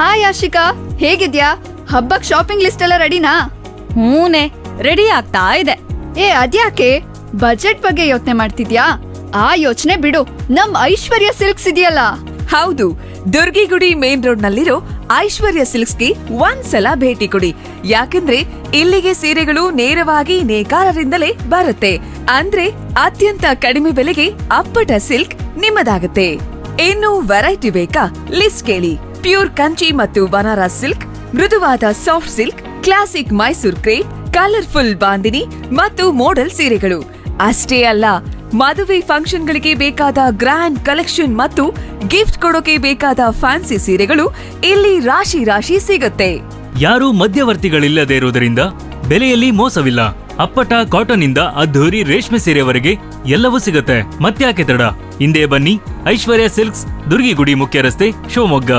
hi Ashika ಹೇಗಿದ್ಯಾ ಹಬ್ಬಕ್ shopping list ಎಲ್ಲ ರೆಡಿನಾ ಹೂನೆ ರೆಡಿ ಆಗ್ತಾ ಇದೆ ಏ ಅದ್ಯಾಕೆ ಬಜೆಟ್ ಬಗ್ಗೆ ಯೋಚನೆ ಮಾಡ್ತಿದ್ಯಾ ಆ ಯೋಚನೆ ಬಿಡು ನಮ್ ಐಶ್ವರ್ಯ ಸಿಲ್ಕ್ಸ್ ಇದೆಯಲ್ಲ ಹೌದು ದುರ್ಗಿಗುಡಿ ಮೇನ್ ರೋಡ್ ನಲ್ಲಿರೋ ಐಶ್ವರ್ಯ ಸಿಲ್ಕ್ಸ್ಗೆ ಒಂದ್ಸಲ ಭೇಟಿ ಕೊಡಿ ಯಾಕಂದ್ರೆ ಇಲ್ಲಿಗೆ ಸೀರೆಗಳು ನೇರವಾಗಿ ನೇಕಾರರಿಂದಲೇ ಬರುತ್ತೆ ಅಂದ್ರೆ ಅತ್ಯಂತ ಕಡಿಮೆ ಬೆಲೆಗೆ ಅಪ್ಪಟ ಸಿಲ್ಕ್ ನಿಮ್ಮದಾಗುತ್ತೆ ಇನ್ನು ವೆರೈಟಿ ಬೇಕಾ ಲಿಸ್ಟ್ ಕೇಳಿ ಪ್ಯೂರ್ ಕಂಚಿ ಮತ್ತು ಬನಾರಸ್ ಸಿಲ್ಕ್ ಮೃದುವಾದ soft silk classic Mysore crepe colourful bandhani ಮತ್ತು ಮೋಡಲ್ ಸೀರೆಗಳು ಅಷ್ಟೇ ಅಲ್ಲ ಮದುವೆ ಫಂಕ್ಷನ್ಗಳಿಗೆ ಬೇಕಾದ ಗ್ರ್ಯಾಂಡ್ ಕಲೆಕ್ಷನ್ ಮತ್ತು ಗಿಫ್ಟ್ ಕೊಡೋಕೆ ಬೇಕಾದ ಫ್ಯಾನ್ಸಿ ಸೀರೆಗಳು ಇಲ್ಲಿ ರಾಶಿ ರಾಶಿ ಸಿಗುತ್ತೆ ಯಾರೂ ಮಧ್ಯವರ್ತಿಗಳಿಲ್ಲದೆ ಇರುವುದರಿಂದ ಬೆಲೆಯಲ್ಲಿ ಮೋಸವಿಲ್ಲ ಅಪ್ಪಟ ಕಾಟನ್ ಇಂದ ಅದ್ಧೂರಿ ರೇಷ್ಮೆ ಸೀರೆವರೆಗೆ ಎಲ್ಲವೂ ಸಿಗುತ್ತೆ ಮತ್ತ್ಯಾಕೆ ತಡ ಹಿಂದೆ ಬನ್ನಿ ಐಶ್ವರ್ಯ ಸಿಲ್ಕ್ಸ್ ದುರ್ಗಿಗುಡಿ ಮುಖ್ಯ ರಸ್ತೆ ಶಿವಮೊಗ್ಗ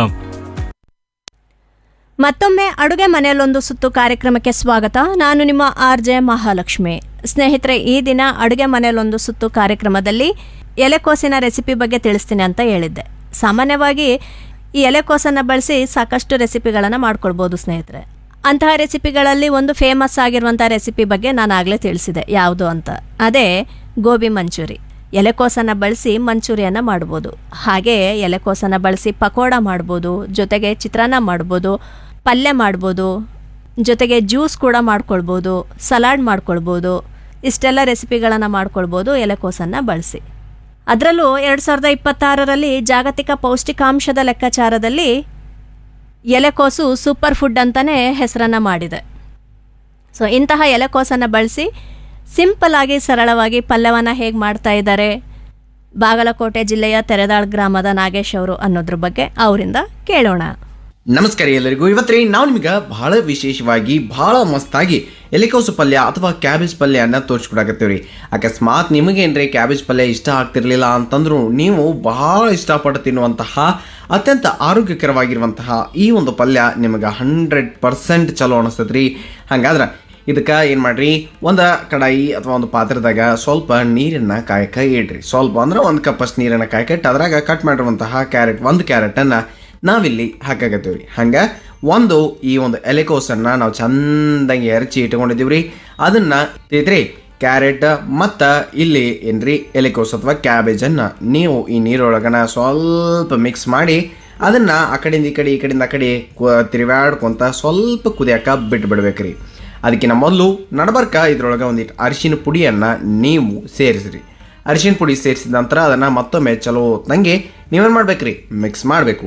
ಮತ್ತೊಮ್ಮೆ ಅಡುಗೆ ಮನೆಯಲ್ಲೊಂದು ಸುತ್ತು ಕಾರ್ಯಕ್ರಮಕ್ಕೆ ಸ್ವಾಗತ ನಾನು ನಿಮ್ಮ ಆರ್ ಜೆ ಮಹಾಲಕ್ಷ್ಮಿ ಸ್ನೇಹಿತರೆ ಈ ದಿನ ಅಡುಗೆ ಮನೆಯಲ್ಲೊಂದು ಸುತ್ತು ಕಾರ್ಯಕ್ರಮದಲ್ಲಿ ಎಲೆಕೋಸಿನ ರೆಸಿಪಿ ಬಗ್ಗೆ ತಿಳಿಸ್ತೀನಿ ಅಂತ ಹೇಳಿದ್ದೆ ಸಾಮಾನ್ಯವಾಗಿ ಈ ಎಲೆಕೋಸನ್ನು ಬಳಸಿ ಸಾಕಷ್ಟು ರೆಸಿಪಿಗಳನ್ನು ಮಾಡ್ಕೊಳ್ಬೋದು ಸ್ನೇಹಿತರೆ ಅಂತಹ ರೆಸಿಪಿಗಳಲ್ಲಿ ಒಂದು ಫೇಮಸ್ ಆಗಿರುವಂಥ ರೆಸಿಪಿ ಬಗ್ಗೆ ನಾನು ಆಗಲೇ ತಿಳಿಸಿದೆ ಯಾವುದು ಅಂತ ಅದೇ ಗೋಬಿ ಮಂಚೂರಿ ಎಲೆಕೋಸನ್ನು ಬಳಸಿ ಮಂಚೂರಿಯನ್ನು ಮಾಡ್ಬೋದು ಹಾಗೆ ಎಲೆಕೋಸನ್ನು ಬಳಸಿ ಪಕೋಡ ಮಾಡ್ಬೋದು ಜೊತೆಗೆ ಚಿತ್ರಾನ್ನ ಮಾಡ್ಬೋದು ಪಲ್ಯ ಮಾಡ್ಬೋದು ಜೊತೆಗೆ ಜ್ಯೂಸ್ ಕೂಡ ಮಾಡ್ಕೊಳ್ಬೋದು ಸಲಾಡ್ ಮಾಡ್ಕೊಳ್ಬೋದು ಇಷ್ಟೆಲ್ಲ ರೆಸಿಪಿಗಳನ್ನು ಮಾಡ್ಕೊಳ್ಬೋದು ಎಲೆಕೋಸನ್ನು ಬಳಸಿ ಅದರಲ್ಲೂ ಎರಡು ಸಾವಿರದ ಇಪ್ಪತ್ತಾರರಲ್ಲಿ ಜಾಗತಿಕ ಪೌಷ್ಟಿಕಾಂಶದ ಲೆಕ್ಕಾಚಾರದಲ್ಲಿ ಎಲೆಕೋಸು ಸೂಪರ್ ಫುಡ್ ಅಂತಲೇ ಹೆಸರನ್ನು ಮಾಡಿದೆ ಸೊ ಇಂತಹ ಎಲೆಕೋಸನ್ನು ಬಳಸಿ ಸಿಂಪಲ್ ಆಗಿ ಸರಳವಾಗಿ ಪಲ್ಯವನ್ನು ಹೇಗೆ ಮಾಡ್ತಾ ಇದ್ದಾರೆ ಬಾಗಲಕೋಟೆ ಜಿಲ್ಲೆಯ ತೆರೆದಾಳ್ ಗ್ರಾಮದ ನಾಗೇಶ್ ಅವರು ಅನ್ನೋದ್ರ ಬಗ್ಗೆ ಅವರಿಂದ ಕೇಳೋಣ ನಮಸ್ಕಾರ ಎಲ್ಲರಿಗೂ ಇವತ್ತೇ ನಾವು ನಿಮಗೆ ಬಹಳ ವಿಶೇಷವಾಗಿ ಬಹಳ ಮಸ್ತಾಗಿ ಎಲೆಕೋಸು ಪಲ್ಯ ಅಥವಾ ಕ್ಯಾಬೇಜ್ ಪಲ್ಯನ ತೋರಿಸ್ಕೊಡಕತ್ತೀವ್ರಿ ಅಕಸ್ಮಾತ್ ನಿಮಗೇನ್ರಿ ಕ್ಯಾಬೇಜ್ ಪಲ್ಯ ಇಷ್ಟ ಆಗ್ತಿರ್ಲಿಲ್ಲ ಅಂತಂದ್ರೂ ನೀವು ಬಹಳ ಇಷ್ಟಪಟ್ಟು ತಿನ್ನುವಂತಹ ಅತ್ಯಂತ ಆರೋಗ್ಯಕರವಾಗಿರುವಂತಹ ಈ ಒಂದು ಪಲ್ಯ ನಿಮಗೆ ಹಂಡ್ರೆಡ್ ಪರ್ಸೆಂಟ್ ಚಲೋ ಅನಿಸ್ತದ್ರಿ ಹಂಗಾದ್ರೆ ಇದಕ್ಕೆ ಏನು ಮಾಡ್ರಿ ಒಂದು ಕಡಾಯಿ ಅಥವಾ ಒಂದು ಪಾತ್ರದಾಗ ಸ್ವಲ್ಪ ನೀರನ್ನು ಕಾಯಕ ಇಡ್ರಿ ಸ್ವಲ್ಪ ಅಂದ್ರೆ ಒಂದು ಕಪ್ಪಷ್ಟು ನೀರನ್ನು ಕಾಯ್ಕಟ್ಟು ಅದ್ರಾಗ ಕಟ್ ಮಾಡಿರುವಂತಹ ಕ್ಯಾರೆಟ್ ಒಂದು ಕ್ಯಾರೆಟನ್ನು ನಾವಿಲ್ಲಿ ಹಾಕಾಕತ್ತೀವಿ ರೀ ಹಂಗೆ ಒಂದು ಈ ಒಂದು ಎಲೆಕೋಸನ್ನು ನಾವು ಚಂದಾಗಿ ಎರಚಿ ಇಟ್ಕೊಂಡಿದ್ದೀವಿ ರೀ ಅದನ್ನು ತಿದ್ರಿ ಕ್ಯಾರೆಟ್ ಮತ್ತು ಇಲ್ಲಿ ಏನ್ರಿ ಎಲೆಕೋಸ್ ಅಥವಾ ಕ್ಯಾಬೇಜನ್ನು ನೀವು ಈ ನೀರೊಳಗನ ಸ್ವಲ್ಪ ಮಿಕ್ಸ್ ಮಾಡಿ ಅದನ್ನು ಆ ಕಡೆಯಿಂದ ಈ ಕಡೆ ಈ ಕಡೆಯಿಂದ ಆ ಕಡೆ ಕು- ತಿರುಗಾಡ್ಕೊಂತ ಸ್ವಲ್ಪ ಕುದಿಯಾಕ ಬಿಟ್ಟು ಬಿಡ್ಬೇಕ್ರಿ ಅದಕ್ಕಿಂತ ಮೊದಲು ನಡಬರ್ಕ ಇದ್ರೊಳಗೆ ಒಂದಿಟ್ಟು ಅರಿಶಿನ ಪುಡಿಯನ್ನು ನೀವು ಸೇರಿಸ್ರಿ ಅರಿಶಿನ ಪುಡಿ ಸೇರಿಸಿದ ನಂತರ ಅದನ್ನು ಮತ್ತೊಮ್ಮೆ ಚಲೋ ತಂಗಿ ನೀವೇನು ಮಾಡ್ಬೇಕ್ರಿ ಮಿಕ್ಸ್ ಮಾಡಬೇಕು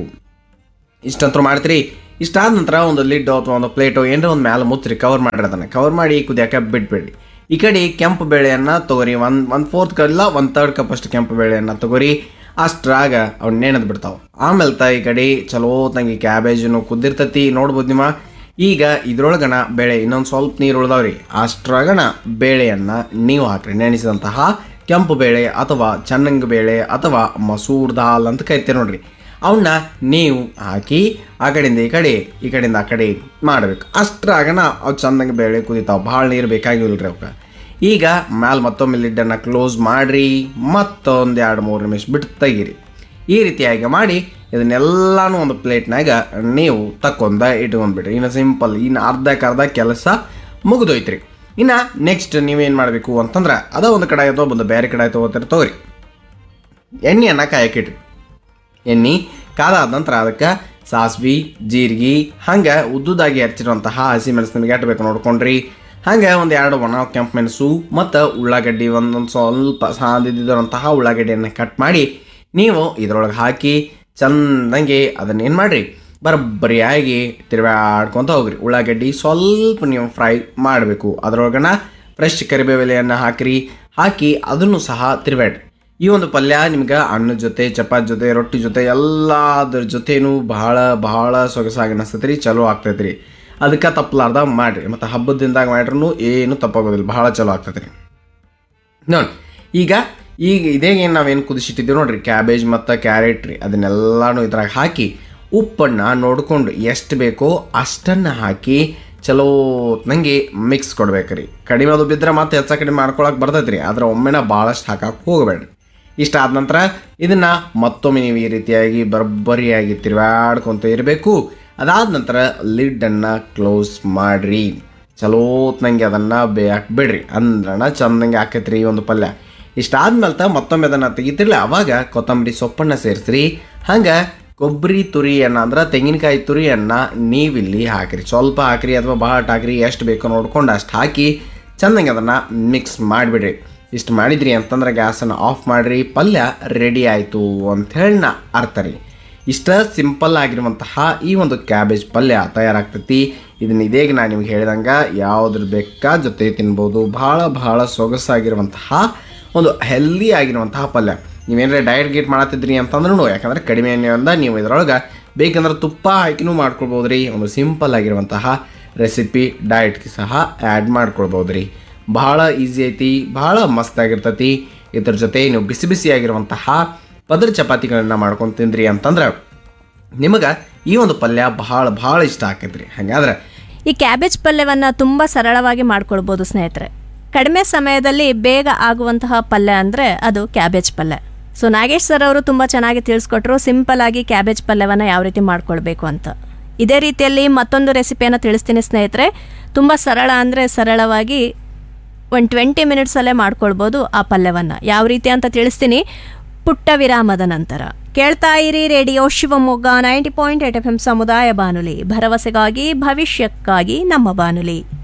ಇಷ್ಟಂತೂ ಮಾಡ್ತೀರಿ ಇಷ್ಟಾದ ನಂತರ ಒಂದು ಲಿಡ್ ಅಥವಾ ಒಂದು ಪ್ಲೇಟು ಏನರ ಒಂದು ಮ್ಯಾಲೆ ಮುಚ್ಚ್ರಿ ಕವರ್ ಮಾಡಿರಿ ಅದನ್ನು ಕವರ್ ಮಾಡಿ ಕುದಿಯಾಕ ಬಿಟ್ಬಿಡ್ರಿ ಈ ಕಡೆ ಕೆಂಪು ಬೇಳೆಯನ್ನು ತೊಗೊರಿ ಒಂದು ಒಂದು ಫೋರ್ತ್ ಕಲ್ಲ ಒಂದು ತರ್ಡ್ ಕಪ್ ಅಷ್ಟು ಕೆಂಪು ಬೇಳೆಯನ್ನು ತೊಗೊರಿ ಅಷ್ಟ್ರಾಗ ಅವ್ನು ನೆನೆದು ಬಿಡ್ತಾವೆ ಆಮೇಲೆ ತ ಈ ಕಡೆ ಚಲೋ ತಂಗಿ ಕ್ಯಾಬೇಜನ್ನು ಕುದ್ದಿರ್ತತಿ ನೋಡ್ಬೋದು ನಿಮ್ಮ ಈಗ ಇದ್ರೊಳಗನ ಬೇಳೆ ಇನ್ನೊಂದು ಸ್ವಲ್ಪ ನೀರು ಉಳ್ದಾವ್ರಿ ಅಷ್ಟ್ರಾಗಣ ಬೇಳೆಯನ್ನು ನೀವು ಹಾಕ್ರಿ ನೆನೆಸಿದಂತಹ ಕೆಂಪು ಬೇಳೆ ಅಥವಾ ಚನ್ನಂಗ ಬೇಳೆ ಅಥವಾ ಮಸೂರ್ ದಾಲ್ ಅಂತ ಕರಿತೀರಿ ನೋಡ್ರಿ ಅವನ್ನ ನೀವು ಹಾಕಿ ಆ ಕಡೆಯಿಂದ ಈ ಕಡೆ ಈ ಕಡೆಯಿಂದ ಆ ಕಡೆ ಮಾಡಬೇಕು ಅಷ್ಟ್ರಾಗನ ಅವು ಚಂದಂಗೆ ಬೇಳೆ ಕುದಿತಾವೆ ಭಾಳ ನೀರು ಬೇಕಾಗಿಲ್ಲ ರೀ ಅವಕ್ಕೆ ಈಗ ಮ್ಯಾಲೆ ಮತ್ತೊಮ್ಮೆ ಲಿಡ್ಡನ್ನು ಕ್ಲೋಸ್ ಮಾಡಿರಿ ಮತ್ತೊಂದು ಎರಡು ಮೂರು ನಿಮಿಷ ಬಿಟ್ಟು ತೆಗೀರಿ ಈ ರೀತಿಯಾಗಿ ಮಾಡಿ ಇದನ್ನೆಲ್ಲಾನು ಒಂದು ಪ್ಲೇಟ್ನಾಗ ನೀವು ತಕ್ಕೊಂದ ಇಟ್ಕೊಂಡ್ಬಿಡ್ರಿ ಇನ್ನು ಸಿಂಪಲ್ ಇನ್ನು ಅರ್ಧಕ್ಕೆ ಅರ್ಧ ಕೆಲಸ ಮುಗಿದೋಯ್ತ್ರಿ ಇನ್ನು ನೆಕ್ಸ್ಟ್ ನೀವೇನು ಮಾಡಬೇಕು ಅಂತಂದ್ರೆ ಅದ ಒಂದು ಕಡಾಯಿ ಅಥವಾ ಒಂದು ಬೇರೆ ಕಡಾಯಿ ತೊಗೋತಾರೆ ತಗೋರಿ ಎಣ್ಣೆಯನ್ನು ಕಾಯಕ್ಕಿಡ್ರಿ ಎಣ್ಣೆ ಕಾದಾದ ನಂತರ ಅದಕ್ಕೆ ಸಾಸ್ವಿ ಜೀರಿಗೆ ಹಂಗೆ ಉದ್ದುದಾಗಿ ಹಚ್ಚಿರುವಂತಹ ಹಸಿ ಮೆಣಸಿನ ಬೇಕು ನೋಡ್ಕೊಂಡ್ರಿ ಹಂಗೆ ಒಂದು ಎರಡು ಒಣ ಕೆಂಪು ಮೆಣಸು ಮತ್ತು ಉಳ್ಳಾಗಡ್ಡಿ ಒಂದೊಂದು ಸ್ವಲ್ಪ ಸಾಂದಿದ್ದಂತಹ ಉಳ್ಳಾಗಡ್ಡಿಯನ್ನು ಕಟ್ ಮಾಡಿ ನೀವು ಇದ್ರೊಳಗೆ ಹಾಕಿ ಚಂದಂಗೆ ಅದನ್ನೇನು ಮಾಡಿರಿ ಬರಬ್ಬರಿಯಾಗಿ ತಿರುಗಾಡ್ಕೊತ ಹೋಗ್ರಿ ಉಳ್ಳಾಗಡ್ಡಿ ಸ್ವಲ್ಪ ನೀವು ಫ್ರೈ ಮಾಡಬೇಕು ಅದರೊಳಗನ ಫ್ರೆಶ್ ಕರಿಬೇವೆಲೆಯನ್ನು ಹಾಕಿರಿ ಹಾಕಿ ಅದನ್ನು ಸಹ ತಿರುಗಾಡ್ರಿ ಈ ಒಂದು ಪಲ್ಯ ನಿಮ್ಗೆ ಅನ್ನದ ಜೊತೆ ಚಪಾತಿ ಜೊತೆ ರೊಟ್ಟಿ ಜೊತೆ ಎಲ್ಲದ್ರ ಜೊತೆನೂ ಬಹಳ ಬಹಳ ಸೊಗಸಾಗಿ ಅನಿಸ್ತೈತೆ ರೀ ಚಲೋ ಆಗ್ತೈತೆ ರೀ ಅದಕ್ಕೆ ತಪ್ಪಲಾರ್ದ ಮಾಡಿರಿ ಮತ್ತು ಹಬ್ಬದ ದಿನದಾಗ ಮಾಡ್ರೂ ಏನು ತಪ್ಪಾಗೋದಿಲ್ಲ ಬಹಳ ಚಲೋ ಆಗ್ತೈತೆ ರೀ ನೋಡಿ ಈಗ ಈಗ ಇದೇ ಏನು ನಾವೇನು ಕುದಿಸಿಟ್ಟಿದ್ದೀವಿ ನೋಡ್ರಿ ಕ್ಯಾಬೇಜ್ ಮತ್ತು ಕ್ಯಾರೆಟ್ ರೀ ಅದನ್ನೆಲ್ಲನೂ ಇದ್ರಾಗ ಹಾಕಿ ಉಪ್ಪನ್ನು ನೋಡಿಕೊಂಡು ಎಷ್ಟು ಬೇಕೋ ಅಷ್ಟನ್ನು ಹಾಕಿ ಚಲೋ ನಂಗೆ ಮಿಕ್ಸ್ ಕೊಡ್ಬೇಕ್ರಿ ಕಡಿಮೆ ಅದು ಬಿದ್ದರೆ ಮತ್ತೆ ಹೆಚ್ಚ ಕಡಿಮೆ ಮಾಡ್ಕೊಳಕ್ಕೆ ಬರ್ತೈತೆ ರೀ ಆದ್ರೆ ಒಮ್ಮೆನ ಭಾಳಷ್ಟು ಹಾಕಕ್ಕೆ ಹೋಗಬೇಡ್ರಿ ಇಷ್ಟ ಆದ ನಂತರ ಇದನ್ನು ಮತ್ತೊಮ್ಮೆ ನೀವು ಈ ರೀತಿಯಾಗಿ ಬರಬ್ಬರಿಯಾಗಿ ತಿರುಗಾಡ್ಕೊತ ಇರಬೇಕು ಅದಾದ ನಂತರ ಲಿಡ್ಡನ್ನು ಕ್ಲೋಸ್ ಮಾಡಿರಿ ಚಲೋತ್ನಂಗೆ ಅದನ್ನು ಬೇಯಕ್ಕೆ ಬಿಡ್ರಿ ಅಂದ್ರಣ ಚಂದಂಗೆ ಆಕೈತ್ರಿ ಈ ಒಂದು ಪಲ್ಯ ಇಷ್ಟಾದ್ಮೇಲೆ ತ ಮತ್ತೊಮ್ಮೆ ಅದನ್ನು ತೆಗಿತಿರ್ಲಿ ಅವಾಗ ಕೊತ್ತಂಬರಿ ಸೊಪ್ಪನ್ನು ಸೇರಿಸ್ರಿ ಹಂಗೆ ಕೊಬ್ಬರಿ ತುರಿಯನ್ನು ಅಂದ್ರೆ ತೆಂಗಿನಕಾಯಿ ತುರಿಯನ್ನು ನೀವಿಲ್ಲಿ ಹಾಕಿರಿ ಸ್ವಲ್ಪ ಹಾಕಿರಿ ಅಥವಾ ಭಾಳ ಹಾಕಿರಿ ಎಷ್ಟು ಬೇಕೋ ನೋಡ್ಕೊಂಡು ಅಷ್ಟು ಹಾಕಿ ಚಂದಂಗೆ ಅದನ್ನು ಮಿಕ್ಸ್ ಮಾಡಿಬಿಡ್ರಿ ಇಷ್ಟು ಮಾಡಿದ್ರಿ ಅಂತಂದ್ರೆ ಗ್ಯಾಸನ್ನು ಆಫ್ ಮಾಡಿರಿ ಪಲ್ಯ ರೆಡಿ ಆಯಿತು ಅಂಥೇಳಿ ನಾ ಅರ್ಥ ರೀ ಇಷ್ಟ ಸಿಂಪಲ್ ಆಗಿರುವಂತಹ ಈ ಒಂದು ಕ್ಯಾಬೇಜ್ ಪಲ್ಯ ತಯಾರಾಗ್ತೈತಿ ಇದನ್ನ ಇದೇಗ ನಾನು ನಿಮ್ಗೆ ಹೇಳಿದಂಗೆ ಯಾವುದ್ರ ಬೇಕಾ ಜೊತೆ ತಿನ್ಬೋದು ಭಾಳ ಭಾಳ ಸೊಗಸಾಗಿರುವಂತಹ ಒಂದು ಹೆಲ್ದಿ ಆಗಿರುವಂತಹ ಪಲ್ಯ ನೀವೇನಾರ ಡಯಟ್ ಗೀಟ್ ಮಾಡತ್ತಿದ್ರಿ ಅಂತಂದ್ರೂ ಯಾಕಂದ್ರೆ ಕಡಿಮೆ ಎಣ್ಣೆಯಿಂದ ನೀವು ಇದರೊಳಗೆ ಬೇಕಂದ್ರೆ ತುಪ್ಪ ಹಾಕಿನೂ ಮಾಡ್ಕೊಳ್ಬೋದು ರೀ ಒಂದು ಸಿಂಪಲ್ ಆಗಿರುವಂತಹ ರೆಸಿಪಿ ಡಯಟ್ಗೆ ಸಹ ಆ್ಯಡ್ ಮಾಡ್ಕೊಳ್ಬೋದು ರೀ ಭಾಳ ಈಸಿ ಐತಿ ಭಾಳ ಮಸ್ತಾಗಿರ್ತೈತಿ ಇದ್ರ ಜೊತೆ ನೀವು ಬಿಸಿ ಬಿಸಿಯಾಗಿರುವಂತಹ ಪದರ್ ಚಪಾತಿಗಳನ್ನ ಮಾಡ್ಕೊಂಡು ತಿಂದ್ರಿ ಅಂತಂದ್ರೆ ನಿಮಗೆ ಈ ಒಂದು ಪಲ್ಯ ಭಾಳ ಭಾಳ ಇಷ್ಟ ಆಕೈತ್ರಿ ಹಾಗಾದ್ರೆ ಈ ಕ್ಯಾಬೇಜ್ ಪಲ್ಯವನ್ನು ತುಂಬ ಸರಳವಾಗಿ ಮಾಡ್ಕೊಳ್ಬೋದು ಸ್ನೇಹಿತರೆ ಕಡಿಮೆ ಸಮಯದಲ್ಲಿ ಬೇಗ ಆಗುವಂತಹ ಪಲ್ಯ ಅಂದರೆ ಅದು ಕ್ಯಾಬೇಜ್ ಪಲ್ಯ ಸೊ ನಾಗೇಶ್ ಸರ್ ಅವರು ತುಂಬ ಚೆನ್ನಾಗಿ ತಿಳಿಸ್ಕೊಟ್ರು ಸಿಂಪಲ್ ಆಗಿ ಕ್ಯಾಬೇಜ್ ಪಲ್ಯವನ್ನು ಯಾವ ರೀತಿ ಮಾಡ್ಕೊಳ್ಬೇಕು ಅಂತ ಇದೇ ರೀತಿಯಲ್ಲಿ ಮತ್ತೊಂದು ರೆಸಿಪಿಯನ್ನು ತಿಳಿಸ್ತೀನಿ ಸ್ನೇಹಿತರೆ ತುಂಬ ಸರಳ ಅಂದರೆ ಸರಳವಾಗಿ ಒಂದು ಟ್ವೆಂಟಿ ಮಿನಿಟ್ಸಲ್ಲೇ ಮಾಡ್ಕೊಳ್ಬೋದು ಆ ಪಲ್ಯವನ್ನು ಯಾವ ರೀತಿ ಅಂತ ತಿಳಿಸ್ತೀನಿ ಪುಟ್ಟ ವಿರಾಮದ ನಂತರ ಕೇಳ್ತಾ ಇರಿ radio Shivamogga ninety point eight F M ಸಮುದಾಯ ಬಾನುಲಿ ಭರವಸೆಗಾಗಿ ಭವಿಷ್ಯಕ್ಕಾಗಿ ನಮ್ಮ ಬಾನುಲಿ